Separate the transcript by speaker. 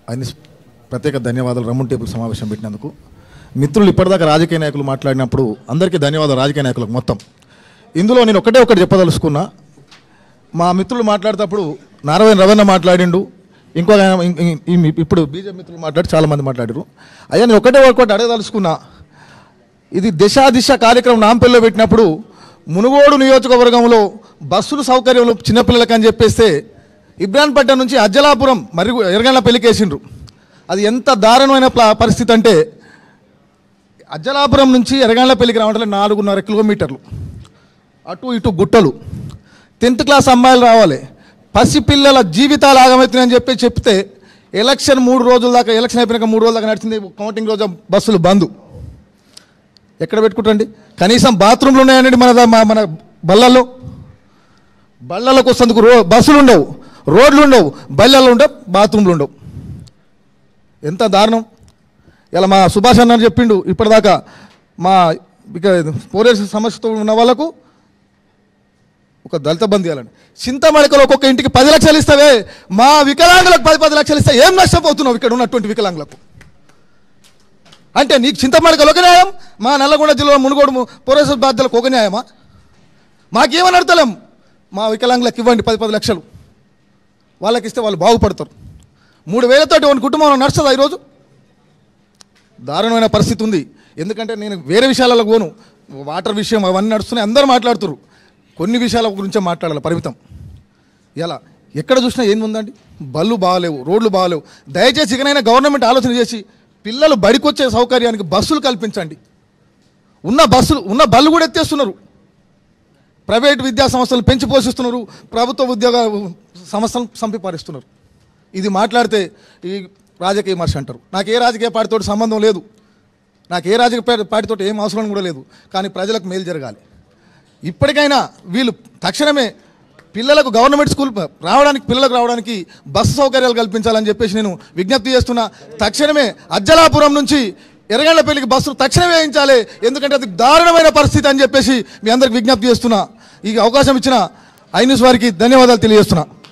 Speaker 1: ఆయన ప్రత్యేక ధన్యవాదాలు రమణ్ టేబుల్ సమావేశం పెట్టినందుకు మిత్రులు ఇప్పటిదాకా రాజకీయ నాయకులు మాట్లాడినప్పుడు అందరికీ ధన్యవాదాలు రాజకీయ నాయకులకు మొత్తం ఇందులో నేను ఒకటే ఒకటి చెప్పదలుచుకున్నా మా మిత్రులు మాట్లాడేటప్పుడు నారాయణ రవణ మాట్లాడిండు ఇంకో ఆయన ఇం- ఇం- ఇం- ఇప్పుడు బీజేపీ మిత్రులు మాట్లాడి చాలామంది మాట్లాడారు అయ్యా నేను ఒకటే ఒకటి అడగదలుచుకున్నా ఇది దిశ దిశ కార్యక్రమం నాంపల్లిలో పెట్టినప్పుడు మునుగోడు నియోజకవర్గంలో బస్సులు సౌకర్యంలో చిన్నపిల్లలకి అని చెప్పేస్తే ఇబ్రాన్పట్నం నుంచి అజ్జలాపురం మరి ఎరగండ్ల పెళ్లికేసిండ్రు అది ఎంత దారుణమైన ప్ల- పరిస్థితి అంటే అజ్జలాపురం నుంచి ఎరగండ్ల పెళ్లికి రావడం నాలుగున్నర కిలోమీటర్లు అటు ఇటు గుట్టలు టెన్త్ క్లాస్ అమ్మాయిలు రావాలి పసిపిల్లల జీవితాలు ఆగమవుతున్నాయని చెప్పి చెప్తే ఎలక్షన్ మూడు రోజుల దాకా ఎలక్షన్ అయిపోయినాక మూడు రోజుల దాకా నడిచింది కౌంటింగ్ రోజు బస్సులు బంద్ ఎక్కడ పెట్టుకుంటండి కనీసం బాత్రూమ్లు ఉన్నాయండి మన దా- మన- మన బళ్ళల్లో బళ్ళలకు వస్తేందుకు రో బస్సులు ఉండవు రోడ్లు ఉండవు బళ్ళల్లో ఉండవు బాత్రూమ్లు ఉండవు ఎంత దారుణం ఇలా మా సుభాష్ అన్న చెప్పిండు ఇప్పటిదాకా మా ఇక పోలీస్ సమస్యతో ఉన్న వాళ్ళకు ఒక దళిత బంద్ చేయాలండి చింతమడకలో ఒక్కొక్క ఇంటికి పది లక్షలు ఇస్తావే మా వికలాంగులకు పది పది లక్షలు ఇస్తే ఏం నష్టపోతున్నావు ఇక్కడ ఉన్నటువంటి వికలాంగులకు అంటే నీకు చింతమడకలు ఒక న్యాయం మా నల్లగొండ జిల్లా మునుగోడు ము- పౌరసభ బాధ్యులకు ఒక న్యాయమా మాకేమని అడతలేం మా వికలాంగులకు ఇవ్వండి పది పది లక్షలు వాళ్ళకి ఇస్తే వాళ్ళు బాగుపడతారు మూడు వేలతోటి ఒక కుటుంబం నడుస్తుందా ఈరోజు దారుణమైన పరిస్థితి ఉంది ఎందుకంటే నేను వేరే విషయాలలో పోను వాటర్ విషయం అవన్నీ నడుస్తున్నాయి అందరూ మాట్లాడుతున్నారు కొన్ని విషయాల గురించే మాట్లాడాలి పరిమితం ఎలా ఎక్కడ చూసినా ఏంది ఉందండి బళ్ళు బాగాలేవు రోడ్లు బాగాలేవు దయచేసి ఇకనైనా గవర్నమెంట్ ఆలోచన చేసి పిల్లలు బడికొచ్చే సౌకర్యానికి బస్సులు కల్పించండి ఉన్న బస్సులు ఉన్న బళ్ళు కూడా ఎత్తేస్తున్నారు ప్రైవేట్ విద్యా సంస్థలు పెంచి పోషిస్తున్నారు ప్రభుత్వ ఉద్యోగ సంస్థలు సంపిపారిస్తున్నారు ఇది మాట్లాడితే ఈ రాజకీయ విమర్శ అంటారు నాకు ఏ రాజకీయ పార్టీతో సంబంధం లేదు నాకు ఏ రాజకీయ పార్టీ- పార్టీతో ఏం అవసరం కూడా లేదు కానీ ప్రజలకు మేలు జరగాలి ఇప్పటికైనా వీళ్ళు తక్షణమే పిల్లలకు గవర్నమెంట్ స్కూల్ రావడానికి పిల్లలకు రావడానికి బస్సు సౌకర్యాలు కల్పించాలని చెప్పేసి నేను విజ్ఞప్తి చేస్తున్నా తక్షణమే అజ్జలాపురం నుంచి ఎర్రగండ్లపల్లికి బస్సులు తక్షణమే వేయించాలి ఎందుకంటే అది దారుణమైన పరిస్థితి అని చెప్పేసి మీ అందరికి విజ్ఞప్తి చేస్తున్నా ఈ అవకాశం ఇచ్చిన ఐ న్యూస్ వారికి ధన్యవాదాలు తెలియజేస్తున్నా